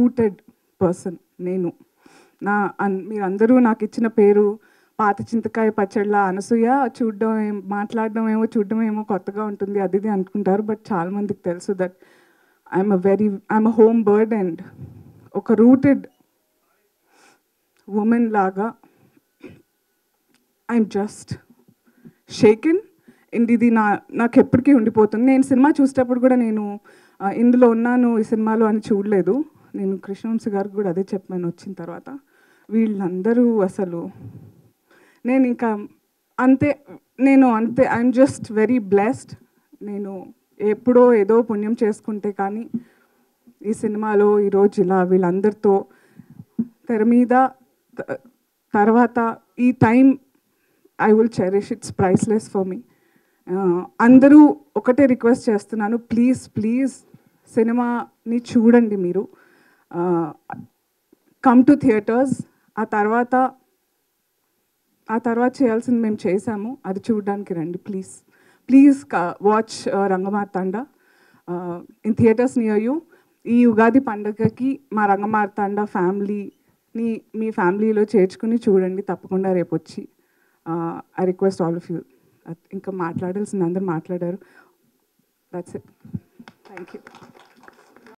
rooted person నేను నా అన్- మీరందరూ నాకు ఇచ్చిన పేరు పాత చింతకాయ పచ్చళ్ళ అనసూయ చూడడం ఏం మాట్లాడడం ఏమో చూడడం ఏమో కొత్తగా ఉంటుంది అది ఇది అనుకుంటారు బట్ చాలా మందికి తెలుసు that I'm a very I'm a home bird and ఒక రూటెడ్ ఉమెన్ లాగా ఐఎమ్ జస్ట్ షేకెన్ అండ్ ఇది నా నాకు ఎప్పటికీ ఉండిపోతుంది నేను సినిమా చూసేటప్పుడు కూడా నేను ఆ, ఇందులో ఉన్నాను ఈ సినిమాలో అని చూడలేదు నేను కృష్ణవంశీ గారికి కూడా అదే చెప్పాను వచ్చిన తర్వాత వీళ్ళందరూ అసలు నేను ఇంకా అంతే నేను అంతే ఐఎమ్ జస్ట్ వెరీ బ్లెస్డ్ నేను ఎప్పుడో ఏదో పుణ్యం చేసుకుంటే కానీ ఈ సినిమాలో ఈరోజు ఇలా వీళ్ళందరితో తెర మీద త- తర్వాత ఈ time I will cherish it's priceless for me అందరూ ఒకటే రిక్వెస్ట్ చేస్తున్నాను ప్లీజ్ ప్లీజ్ సినిమాని చూడండి మీరు కమ్ టు థియేటర్స్ ఆ తర్వాత ఆ తర్వాత చేయాల్సింది మేము చేసాము అది చూడడానికి రండి please please watch Rangamarthanda in theatres near you ఈ ఉగాది పండగకి మా రంగమార్తాండ ఫ్యామిలీని మీ ఫ్యామిలీలో చేర్చుకుని చూడండి తప్పకుండా రేపు వచ్చి I request all of you ఇంకా మాట్లాడాల్సింది అందరు మాట్లాడారు దట్స్ ఇట్ థ్యాంక్ యూ